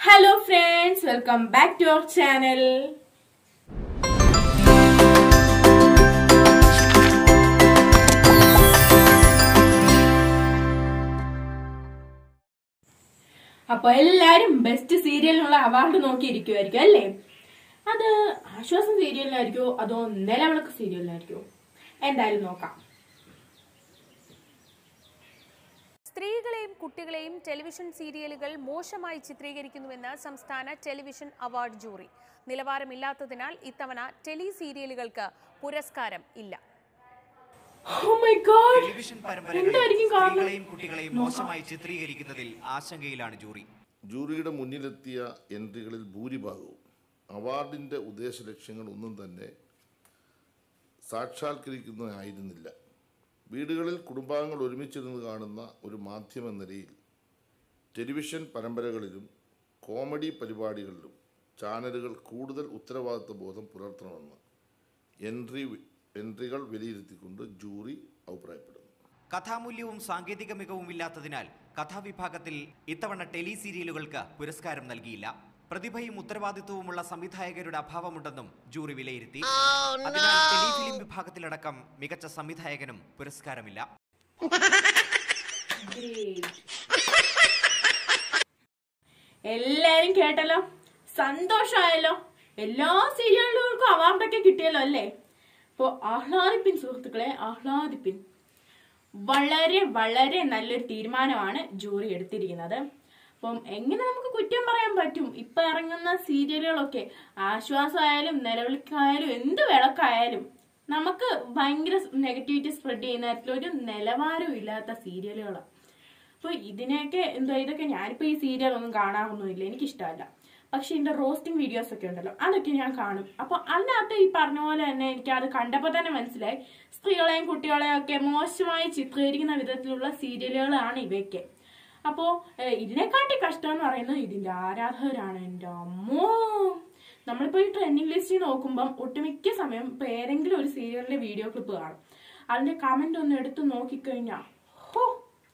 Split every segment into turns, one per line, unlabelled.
Hello friends welcome back to our channel അപ്പൊ എല്ലാരും best സീരിയലിനുള്ള award നോക്കിയിരിക്കുമായിരിക്കും അല്ലേ അത് ആശ്വാസം സീരിയലിനായിരിക്കോ അതോ നിലവിളക്ക് സീരിയലിനായിരിക്കോ എന്തായാലും നോക്കാം
സ്ത്രീകളെയും കുട്ടികളെയും ടെലിവിഷൻ സീരിയലുകൾ മോശമായി ചിത്രീകരിക്കുന്നുവെന്ന് സംസ്ഥാന ടെലിവിഷൻ അവാർഡ് ജൂറി നിലവാരമില്ലാത്തതിനാൽ ഇത്തവണ ടെലി സീരിയലുകൾക്ക് പുരസ്കാരം ഇല്ല
ഓ മൈ ഗോഡ്
ടെലിവിഷൻ പരമ്പരകളിൽ
എന്തായിരിക്കും കാരണം?
സ്ത്രീകളെയും കുട്ടികളെയും മോശമായി ചിത്രീകരിക്കുന്നതിൽ ആശങ്കയിലാണ് ജൂറി
ജൂറിയുടെ മുന്നിലെത്തിയ എൻട്രികളിൽ ഭൂരിഭാഗവും അവാർഡിൻ്റെ ഉദ്ദേശ ലക്ഷ്യങ്ങൾ ഒന്നും തന്നെ സാക്ഷാത്കരിക്കുന്നതായിരുന്നില്ല വീടുകളിൽ കുടുംബാംഗങ്ങൾ ഒരുമിച്ചിരുന്ന് കാണുന്ന ഒരു മാധ്യമ നിലയിൽ ടെലിവിഷൻ പരമ്പരകളിലും കോമഡി പരിപാടികളിലും ചാനലുകൾ കൂടുതൽ ഉത്തരവാദിത്വ ബോധം പുലർത്തണമെന്ന് എൻട്രി എൻട്രികൾ വിലയിരുത്തിക്കൊണ്ട് ജൂറി അഭിപ്രായപ്പെടുന്നു
കഥാമൂല്യവും സാങ്കേതിക മികവും ഇല്ലാത്തതിനാൽ കഥാവിഭാഗത്തിൽ ഇത്തവണ ടെലി സീരിയലുകൾക്ക് പുരസ്കാരം നൽകിയില്ല പ്രതിഭയും ഉത്തരവാദിത്വവുമുള്ള സംവിധായകരുടെ അഭാവമുണ്ടെന്നും ജൂറി വിലയിരുത്തി അതിനാൽ ടെലിഫിലിം വിഭാഗത്തിലടക്കം മികച്ച സംവിധായകനും പുരസ്കാരമില്ല
എല്ലാരും കേട്ടല്ലോ സന്തോഷമായല്ലോ എല്ലാ സീരിയലുകൾക്കും അവാർഡൊക്കെ കിട്ടിയല്ലോ അല്ലേ അപ്പോ ആഹ്ലാദിപ്പിൻ സുഹൃത്തുക്കളെ ആഹ്ലാദിപ്പിൻ വളരെ വളരെ നല്ലൊരു തീരുമാനമാണ് ജൂറി എടുത്തിരിക്കുന്നത് അപ്പം എങ്ങനെ നമുക്ക് കുറ്റം പറയാൻ പറ്റും ഇപ്പൊ ഇറങ്ങുന്ന സീരിയലുകളൊക്കെ ആശ്വാസമായാലും നിലവിളിക്കായാലും എന്ത് വിളക്കായാലും നമുക്ക് ഭയങ്കര നെഗറ്റിവിറ്റി സ്പ്രെഡ് ചെയ്യുന്ന തരത്തിലൊരു നിലവാരം ഇല്ലാത്ത സീരിയലുകളാണ് അപ്പൊ ഇതിനെയൊക്കെ എന്തോ ഇതൊക്കെ ഞാനിപ്പോ ഈ സീരിയൽ ഒന്നും കാണാറൊന്നുമില്ല എനിക്കിഷ്ടമല്ല പക്ഷെ ഇതിന്റെ റോസ്റ്റിംഗ് വീഡിയോസ് ഒക്കെ ഉണ്ടല്ലോ അതൊക്കെ ഞാൻ കാണും അപ്പൊ അതിനകത്ത് ഈ പറഞ്ഞ പോലെ തന്നെ എനിക്ക് അത് കണ്ടപ്പോ തന്നെ മനസ്സിലായി സ്ത്രീകളെയും കുട്ടികളെയും ഒക്കെ മോശമായി ചിത്രീകരിക്കുന്ന വിധത്തിലുള്ള സീരിയലുകളാണ് ഇവയൊക്കെ അപ്പോ ഏഹ്, ഇതിനെക്കാട്ടി കഷ്ടം എന്ന് പറയുന്നത് ഇതിന്റെ ആരാധകരാണ് എന്റെ അമ്മോ നമ്മളിപ്പോ ഈ ട്രെൻഡിങ് ലിസ്റ്റ് നോക്കുമ്പം ഒട്ടുമിക്ക സമയം ഇപ്പൊ ഏതെങ്കിലും ഒരു സീരിയലിന്റെ വീഡിയോ ക്ലിപ്പ് കാണും അതിന്റെ കമന്റ് ഒന്ന് എടുത്ത് നോക്കിക്കഴിഞ്ഞാ ഹോ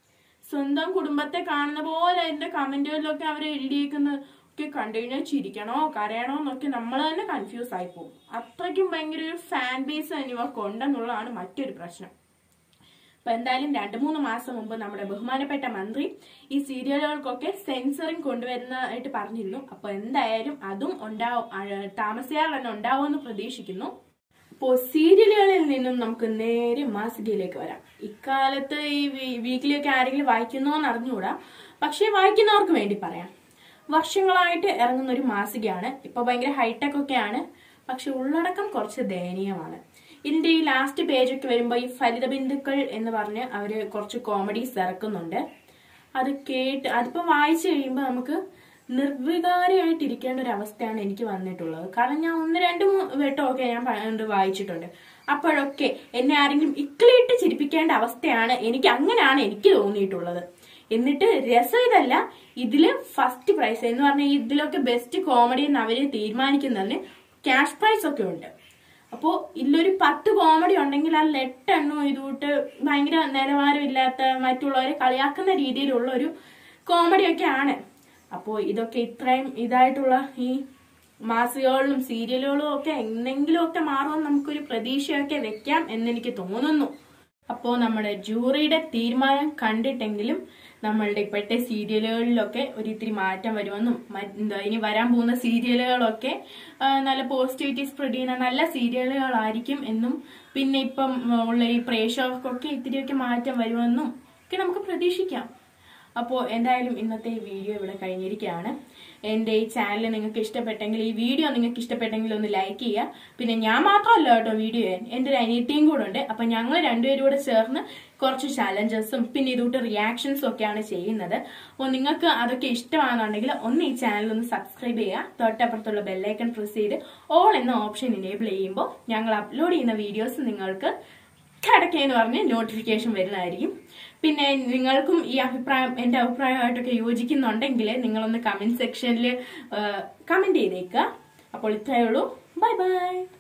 സ്വന്തം കുടുംബത്തെ കാണുന്ന പോലെ അതിന്റെ കമന്റുകളിലൊക്കെ അവർ എഴുതിയേക്കുന്നത് ഒക്കെ കണ്ടു കഴിഞ്ഞാൽ ചിരിക്കണോ കരയണോ എന്നൊക്കെ നമ്മൾ തന്നെ കൺഫ്യൂസ് ആയി പോകും അത്രയ്ക്കും ഭയങ്കര ഒരു ഫാൻ ബേസ് തന്നെ ഇവർക്ക് ഉണ്ടെന്നുള്ളതാണ് മറ്റൊരു പ്രശ്നം അപ്പൊ എന്തായാലും രണ്ടു മൂന്ന് മാസം മുമ്പ് നമ്മുടെ ബഹുമാനപ്പെട്ട മന്ത്രി ഈ സീരിയലുകൾക്കൊക്കെ സെൻസറിങ് കൊണ്ടുവരുന്നതായിട്ട് പറഞ്ഞിരുന്നു അപ്പൊ എന്തായാലും അതും ഉണ്ടാവും ആ- താമസിയാതെ തന്നെ ഉണ്ടാവുമെന്ന് പ്രതീക്ഷിക്കുന്നു അപ്പോ സീരിയലുകളിൽ നിന്നും നമുക്ക് നേരെ മാസികയിലേക്ക് വരാം ഇക്കാലത്ത് ഈ വീക്കിലി ഒക്കെ ആരെങ്കിലും വായിക്കുന്നോന്ന് അറിഞ്ഞുകൂടാ പക്ഷെ വായിക്കുന്നവർക്ക് വേണ്ടി പറയാം വർഷങ്ങളായിട്ട് ഇറങ്ങുന്ന ഒരു മാസികയാണ് ഇപ്പൊ ഭയങ്കര ഹൈടെക് ഒക്കെയാണ് പക്ഷെ ഉള്ളടക്കം കുറച്ച് ദയനീയമാണ് ഇതിന്റെ ഈ ലാസ്റ്റ് പേജൊക്കെ വരുമ്പോൾ ഈ ഫലിത ബിന്ദുക്കൾ എന്ന് പറഞ്ഞ് അവര് കുറച്ച് കോമഡീസ് ഇറക്കുന്നുണ്ട് അത് കേട്ട് അതിപ്പോ വായിച്ചു കഴിയുമ്പോൾ നമുക്ക് നിർവികാരമായിട്ട് ഇരിക്കേണ്ട ഒരു അവസ്ഥയാണ് എനിക്ക് വന്നിട്ടുള്ളത് കാരണം ഞാൻ ഒന്ന് രണ്ട് മൂ- വട്ടമൊക്കെ ഞാൻ പണ്ട് വായിച്ചിട്ടുണ്ട് അപ്പോഴൊക്കെ എന്നെ ആരെങ്കിലും ഇക്കിളിയിട്ട് ചിരിപ്പിക്കേണ്ട അവസ്ഥയാണ് എനിക്ക് അങ്ങനെയാണ് എനിക്ക് തോന്നിയിട്ടുള്ളത് എന്നിട്ട് രസം ഇതല്ല ഇതില് ഫസ്റ്റ് പ്രൈസ് എന്ന് പറഞ്ഞാൽ ഇതിലൊക്കെ ബെസ്റ്റ് കോമഡി എന്ന് അവര് തീരുമാനിക്കുന്നതിന് ക്യാഷ് പ്രൈസ് ഒക്കെ ഉണ്ട് അപ്പോ ഇതിലൊരു പത്ത് കോമഡി ഉണ്ടെങ്കിൽ അതിൽ എട്ടെണ്ണോ ഇതുകൂട്ട് ഭയങ്കര നിലവാരമില്ലാത്ത മറ്റുള്ളവരെ കളിയാക്കുന്ന രീതിയിലുള്ള ഒരു കോമഡി ഒക്കെ ആണ് അപ്പോ ഇതൊക്കെ ഇത്രയും ഇതായിട്ടുള്ള ഈ മാസികകളിലും സീരിയലുകളും ഒക്കെ എന്തെങ്കിലും ഒക്കെ മാറുമെന്ന് നമുക്കൊരു പ്രതീക്ഷയൊക്കെ വെക്കാം എന്നെനിക്ക് തോന്നുന്നു അപ്പോ നമ്മുടെ ജൂറിയുടെ തീരുമാനം കണ്ടിട്ടെങ്കിലും നമ്മളുടെ ഇപ്പോഴത്തെ സീരിയലുകളിലൊക്കെ ഒരു ഇത്തിരി മാറ്റം വരുമെന്നും മ- എന്താ ഇനി വരാൻ പോകുന്ന സീരിയലുകളൊക്കെ ആ, നല്ല പോസിറ്റിവിറ്റി സ്പ്രെഡ് ചെയ്യുന്ന നല്ല സീരിയലുകളായിരിക്കും എന്നും പിന്നെ ഇപ്പം ഉള്ള ഈ പ്രേക്ഷകർക്കൊക്കെ ഇത്തിരിയൊക്കെ മാറ്റം വരുമെന്നും ഒക്കെ നമുക്ക് പ്രതീക്ഷിക്കാം അപ്പോൾ എന്തായാലും ഇന്നത്തെ ഈ വീഡിയോ ഇവിടെ കഴിഞ്ഞിരിക്കുകയാണ് എൻ്റെ ഈ ചാനൽ നിങ്ങൾക്ക് ഇഷ്ടപ്പെട്ടെങ്കിൽ ഈ വീഡിയോ നിങ്ങൾക്ക് ഇഷ്ടപ്പെട്ടെങ്കിൽ ഒന്ന് ലൈക്ക് ചെയ്യുക പിന്നെ ഞാൻ മാത്രമല്ല കേട്ടോ വീഡിയോ ചെയ്യാൻ എൻ്റെ ഒരു അനിയത്തിയും കൂടെ ഉണ്ട് അപ്പം ഞങ്ങൾ രണ്ടുപേരും കൂടെ ചേർന്ന് കുറച്ച് ചലഞ്ചസും പിന്നെ ഇതുകൂട്ട് റിയാക്ഷൻസും ഒക്കെയാണ് ചെയ്യുന്നത് അപ്പോൾ നിങ്ങൾക്ക് അതൊക്കെ ഇഷ്ടമാണെന്നുണ്ടെങ്കിൽ ഒന്ന് ഈ ചാനൽ ഒന്ന് സബ്സ്ക്രൈബ് ചെയ്യുക തൊട്ടപ്പുറത്തുള്ള ബെല്ലൈക്കൺ പ്രസ് ചെയ്ത് ഓൾ എന്ന ഓപ്ഷൻ എനേബിൾ ചെയ്യുമ്പോൾ ഞങ്ങൾ അപ്ലോഡ് ചെയ്യുന്ന വീഡിയോസ് നിങ്ങൾക്ക് കിടക്കേന്ന് പറഞ്ഞ് നോട്ടിഫിക്കേഷൻ വരുന്നതായിരിക്കും പിന്നെ നിങ്ങൾക്കും ഈ അഭിപ്രായം എന്റെ അഭിപ്രായമായിട്ടൊക്കെ യോജിക്കുന്നുണ്ടെങ്കിൽ നിങ്ങളൊന്ന് കമന്റ് സെക്ഷനിൽ കമന്റ് ചെയ്തേക്കുക അപ്പോൾ ഇത്രയേ ഉള്ളൂ ബൈ ബൈ